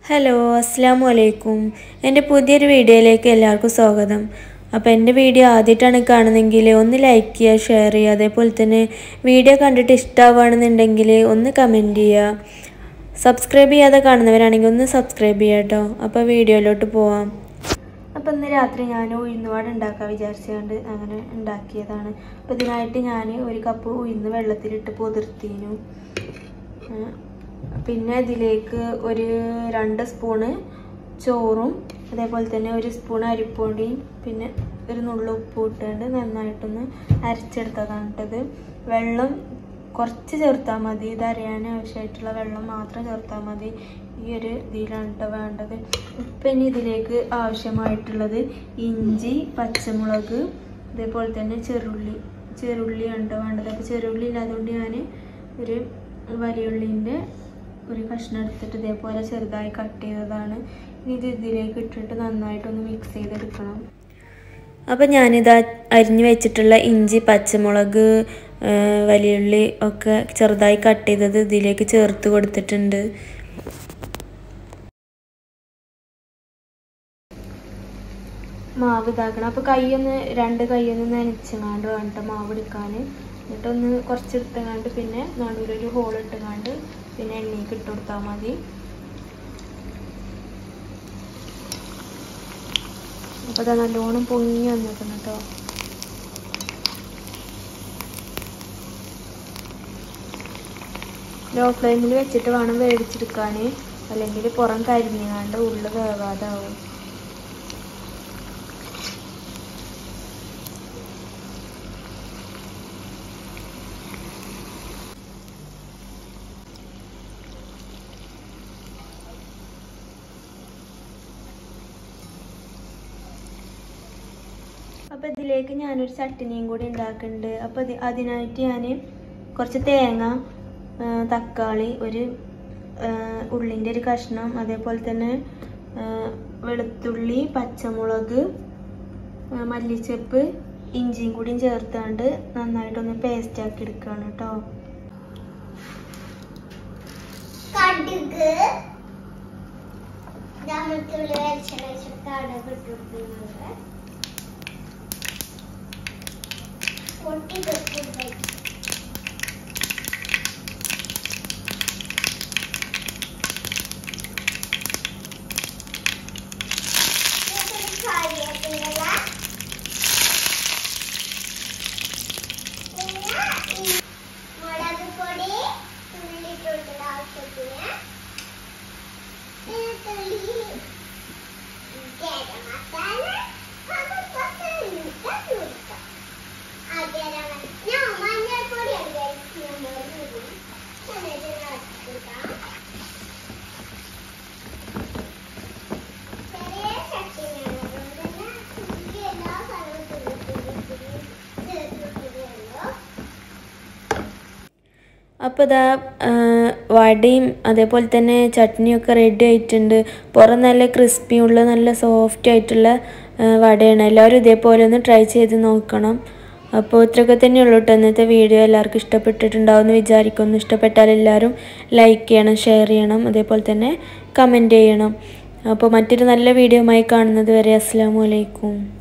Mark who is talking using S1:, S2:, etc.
S1: hello അസ്സാമു അലൈക്കും എൻ്റെ പുതിയൊരു വീഡിയോയിലേക്ക് എല്ലാവർക്കും സ്വാഗതം അപ്പോൾ എൻ്റെ വീഡിയോ ആദ്യമായിട്ടാണ് കാണുന്നതെങ്കിൽ ഒന്ന് ലൈക്ക് ചെയ്യുക ഷെയർ ചെയ്യുക അതേപോലെ തന്നെ വീഡിയോ കണ്ടിട്ട് ഇഷ്ടമാവുകയാണെന്നുണ്ടെങ്കിൽ ഒന്ന് കമൻറ്റ് ചെയ്യുക സബ്സ്ക്രൈബ് ചെയ്യാതെ കാണുന്നവരാണെങ്കിൽ ഒന്ന് സബ്സ്ക്രൈബ് ചെയ്യുക കേട്ടോ അപ്പോൾ വീഡിയോയിലോട്ട് പോവാം അപ്പോൾ ഇന്ന് രാത്രി ഞാൻ ഉഴുന്നുവാട് ഉണ്ടാക്കാൻ വിചാരിച്ചുകൊണ്ട് അങ്ങനെ ഉണ്ടാക്കിയതാണ് അപ്പോൾ ഇതിനായിട്ട് ഞാൻ ഒരു കപ്പ് ഉഴുന്ന് വെള്ളത്തിലിട്ട് പൊതിർത്തിനു ആ, പിന്നെ ഇതിലേക്ക് ഒരു രണ്ട് സ്പൂണ് ചോറും അതേപോലെ തന്നെ ഒരു സ്പൂൺ അരിപ്പൊടിയും പിന്നെ ഒരു നുള്ളു ഉപ്പ് ഇട്ടുകൊണ്ട് നന്നായിട്ടൊന്ന് അരച്ചെടുത്തതാണ് കേട്ടത് വെള്ളം കുറച്ച് ചേർത്താൽ മതി ഇത് അരയാൻ ആവശ്യമായിട്ടുള്ള വെള്ളം മാത്രം ചേർത്താൽ മതി ഈ ഒരു ഇതിലാണ് കേട്ടോ വേണ്ടത് ഇപ്പം ഇനി ഇതിലേക്ക് ആവശ്യമായിട്ടുള്ളത് ഇഞ്ചി പച്ചമുളക് അതേപോലെ തന്നെ ചെറുള്ളി ചെറുള്ളി ഉണ്ട് വേണ്ടത് അപ്പോൾ ചെറുള്ളി ഇല്ലാതുകൊണ്ട് ഞാൻ ഒരു വലിയുള്ളിൻ്റെ ഒരു കഷ്ണം എടുത്തിട്ട് ഇതേപോലെ ചെറുതായി കട്ട് ചെയ്തതാണ് ഇനി ഇത് ഇതിലേക്ക് ഇട്ടിട്ട് നന്നായിട്ടൊന്ന് മിക്സ് ചെയ്തെടുക്കണം അപ്പോൾ ഞാനിത് അരിഞ്ഞു വെച്ചിട്ടുള്ള ഇഞ്ചി പച്ചമുളക് ആ, വലിയുള്ളി ഒക്കെ ചെറുതായി കട്ട് ചെയ്തത് ഇതിലേക്ക് ചേർത്ത് കൊടുത്തിട്ടുണ്ട് മാവ് ഇതാക്കണം അപ്പോൾ കൈയൊന്ന് രണ്ട് കൈയൊന്ന് നനച്ചങ്ങാണ്ട് വേണ്ട മാവ് എടുക്കാൻ എന്നിട്ടൊന്ന് കുറച്ചെടുത്തങ്ങാണ്ട് പിന്നെ നടുവിലൊരു ഹോൾ ഇട്ടുങ്ങാണ്ട് പിന്നെ എണ്ണയ്ക്ക് ഇട്ട് കൊടുത്താൽ മതി അപ്പോൾ അത് നല്ലോണം പൊങ്ങി വന്നിട്ടുണ്ട് കേട്ടോ ലോ ഫ്ലെയിമിൽ വെച്ചിട്ട് വേണം വേവിച്ചെടുക്കാൻ അല്ലെങ്കിൽ പുറം കരിഞ്ഞാണ്ട് ഉള്ളു വേവാതാവും അപ്പോൾ ഇതിലേക്ക് ഞാനൊരു ചട്ടിനിയും കൂടി ഉണ്ടാക്കുന്നുണ്ട് അപ്പോൾ ഇത് അതിനായിട്ട് ഞാൻ കുറച്ച് തേങ്ങ ആ, തക്കാളി ഒരു ഉള്ളിൻ്റെ ഒരു കഷ്ണം അതേപോലെ തന്നെ ആ, വെളുത്തുള്ളി പച്ചമുളക് ആ, മല്ലിച്ചപ്പ് ഇഞ്ചിയും കൂടിയും ചേർത്താണ്ട് നന്നായിട്ടൊന്ന് പേസ്റ്റ് ആക്കി എടുക്കുകയാണ് കേട്ടോ
S2: കടുക് ദാമത്തുള്ളി വെളിച്ചെണ്ണ വെച്ചിട്ട് കടുക് ഇട്ടിട്ടുണ്ട് പൊട്ടി വെക്കുന്നത് കറിവേപ്പില പിന്നെ ഈ മുളക് പൊടി ഉള്ളിട്ടുണ്ട് ആവശ്യത്തിന് വെളുത്തുള്ളി ഗരം മസാല മസാല ഇട്ട് കൊടുക്കാം ആ ഗരം മസാല ഞാൻ മഞ്ഞൾപ്പൊടിയാണ് കഴിക്കുന്നത് എന്നിട്ട് ഇളക്കി കൊടുക്കാം ചെറിയ ചട്ടിയാണ് അതുകൊണ്ട് തന്നെ കുട്ടി എല്ലാ സ്ഥലവും ചേർത്തിട്ടുള്ളൂ
S1: അപ്പോൾ ഇതാ ആ, വടയും അതേപോലെ തന്നെ ചട്നിയൊക്കെ റെഡി ആയിട്ടുണ്ട് പുറം നല്ല ക്രിസ്പി ഉള്ള നല്ല സോഫ്റ്റ് ആയിട്ടുള്ള ആ, വടയാണ് എല്ലാവരും ഇതേപോലെ ഒന്ന് ട്രൈ ചെയ്ത് നോക്കണം അപ്പോൾ ഇത്രയൊക്കെ തന്നെയുള്ളൂ കേട്ടോ ഇന്നത്തെ വീഡിയോ എല്ലാവർക്കും ഇഷ്ടപ്പെട്ടിട്ടുണ്ടാവും എന്ന് വിചാരിക്കുന്നു ഇഷ്ടപ്പെട്ടാൽ എല്ലാവരും ലൈക്ക് ചെയ്യണം ഷെയർ ചെയ്യണം അതേപോലെ തന്നെ കമൻറ്റ് ചെയ്യണം അപ്പോൾ മറ്റൊരു നല്ല വീഡിയോ ആയി കാണുന്നത് വരെ അസ്സാം വലൈക്കും